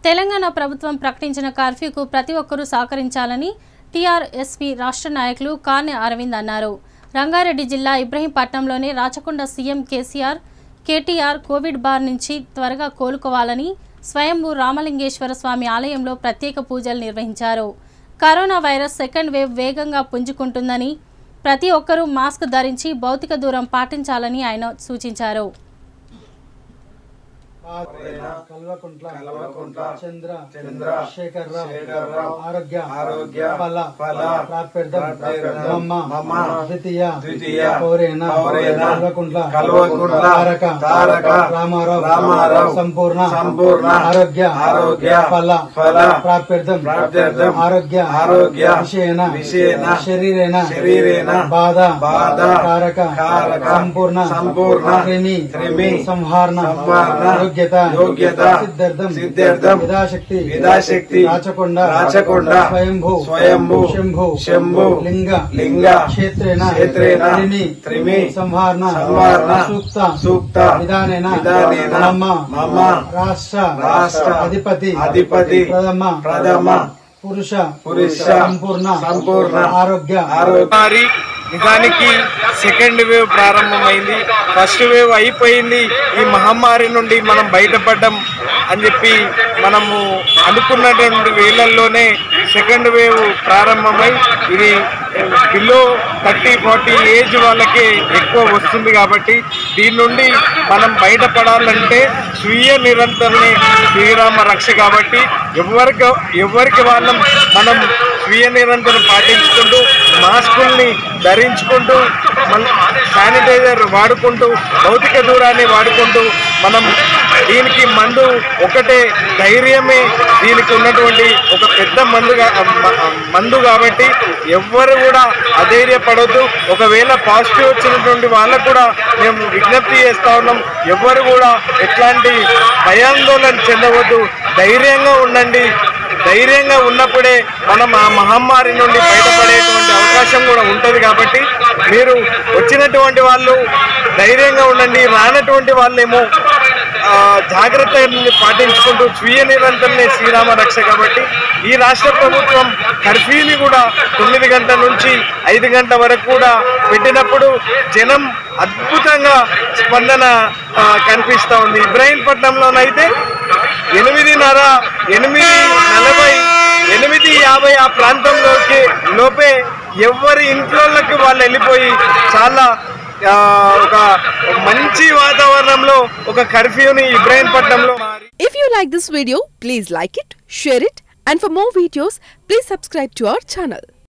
తెలంగాణ ప్రభుత్వం ప్రకటించిన కర్ఫ్యూకు ప్రతి ఒక్కరూ సహకరించాలని టీఆర్ఎస్పీ రాష్ట్ర నాయకులు కార్నె అరవింద్ అన్నారు రంగారెడ్డి జిల్లా ఇబ్రహీంపట్నంలోని Rachakonda CM KCR KTR covid బార్ నుంచి త్వరగా కోలుకోవాలని స్వయంభూ రామలింగేశ్వర స్వామి ఆలయంలో ప్రత్యేక పూజలు నిర్వహించారు కరోనా వైరస్ సెకండ్ వేవ్ వేగంగా పుంజుకుంటుందని ప్రతి ఒక్కరూ మాస్క్ ధరించి భౌతిక దూరం పాటించాలని ఆయన సూచించారు కల్వకుంట్ల కల్వకుంట్ల చంద్ర చంద్ర శేఖర్ శేఖర్ రావు రావు ఆరోగ్య ఆరోగ్య ఫల ఫల ప్రాప్యర్థం ప్రాప్యర్థం మమ్మ మమ ద్వితీయ ద్వితీయ పౌరేణ పౌరేణ కల్వకుంట్ల కల్వకుంట్ల తారక తారక రామారావు రామారావు సంపూర్ణ సంపూర్ణ ఆరోగ్య ఆరోగ్య ఫల ఫల ప్రాప్యర్థం ప్రాప్త్యర్థం ఆరోగ్య ఆరోగ్య విషయేణ విషయేణ శరీరేణ శరీరేణ బాధ బాధ కారక కారక సంపూర్ణ సంపూర్ణ క్రిమి క్రిమి సంహారణ సంహారణ యోగ్యత యోగ్యత సిద్ధార్థం సిద్ధార్థం విదాశక్తి విదాశక్తి రాచకొండ రాచకొండ స్వయంభూ స్వయంభూ శంభు శంభు లింగ లింగ క్షేత్రేణ క్షేత్రేణ త్రిమి త్రిమి సంహారణ సంహారణ సూక్త సూక్త విధానేన విధానేన మమ మమ రాష్ట్ర రాష్ట్ర అధిపతి అధిపతి ప్రథమ ప్రథమ పురుష పురుష సంపూర్ణ సంపూర్ణ ఆరోగ్య ఆరోగ్య మరి నిజానికి సెకండ్ వేవ్ ప్రారంభమైంది ఫస్ట్ వేవ్ అయిపోయింది ఈ మహమ్మారి నుండి మనం బయటపడ్డం అని చెప్పి మనము అనుకున్నటువంటి వేళల్లోనే సెకండ్ వేవ్ ప్రారంభమై ఇది బిలో థర్టీ ఫార్టీ ఏజ్ వాళ్ళకే ఎక్కువ వస్తుంది కాబట్టి దీని నుండి మనం బయటపడాలంటే స్వీయ నిరంతరమే శ్రీరామ రక్ష కాబట్టి ఎవరికి ఎవరికి వాళ్ళం మనం స్వీయ నిరంతరం పాటించుకుంటూ మాస్కుల్ని ధరించుకుంటూ మన శానిటైజర్ వాడుకుంటూ భౌతిక దూరాన్ని వాడుకుంటూ మనం దీనికి మందు ఒకటే ధైర్యమే దీనికి ఉన్నటువంటి ఒక పెద్ద మందుగా మ- మందు కాబట్టి ఎవ్వరు కూడా అధైర్యపడొద్దు ఒకవేళ పాజిటివ్ వచ్చినటువంటి వాళ్ళకు కూడా మేము విజ్ఞప్తి చేస్తా ఉన్నాం ఎవ్వరు కూడా ఎట్లాంటి భయాందోళన చెందవద్దు ధైర్యంగా ఉండండి ధైర్యంగా ఉన్నప్పుడే మనం ఆ మహమ్మారి నుండి బయటపడేటువంటి అవకాశం కూడా ఉంటుంది కాబట్టి మీరు వచ్చినటువంటి వాళ్ళు ధైర్యంగా ఉండండి రానటువంటి వాళ్ళేమో ఆ, జాగ్రత్తని పాటించుకుంటూ స్వీయ నిరంతరమే శ్రీరామ రక్ష కాబట్టి ఈ రాష్ట్ర ప్రభుత్వం కర్ఫ్యూని కూడా తొమ్మిది గంటల నుంచి ఐదు గంటల వరకు కూడా పెట్టినప్పుడు జనం అద్భుతంగా స్పందన ఆ, కనిపిస్తూ ఉంది ఇబ్రాహీంపట్నంలోనైతే ఎనిమిదిన్నర ఎనిమిది నలభై ఎనిమిది యాభై ఆ ప్రాంతంలోకి లోపే ఎవరి ఇంట్లోకి వాళ్ళు వెళ్ళిపోయి చాలా ఆ, ఒక మంచి వాతావరణంలో ఒక కర్ఫ్యూని ఇబ్రాహీంపట్నంలో మారి If you like this video, please like it, share it, and for more videos, please subscribe to our channel.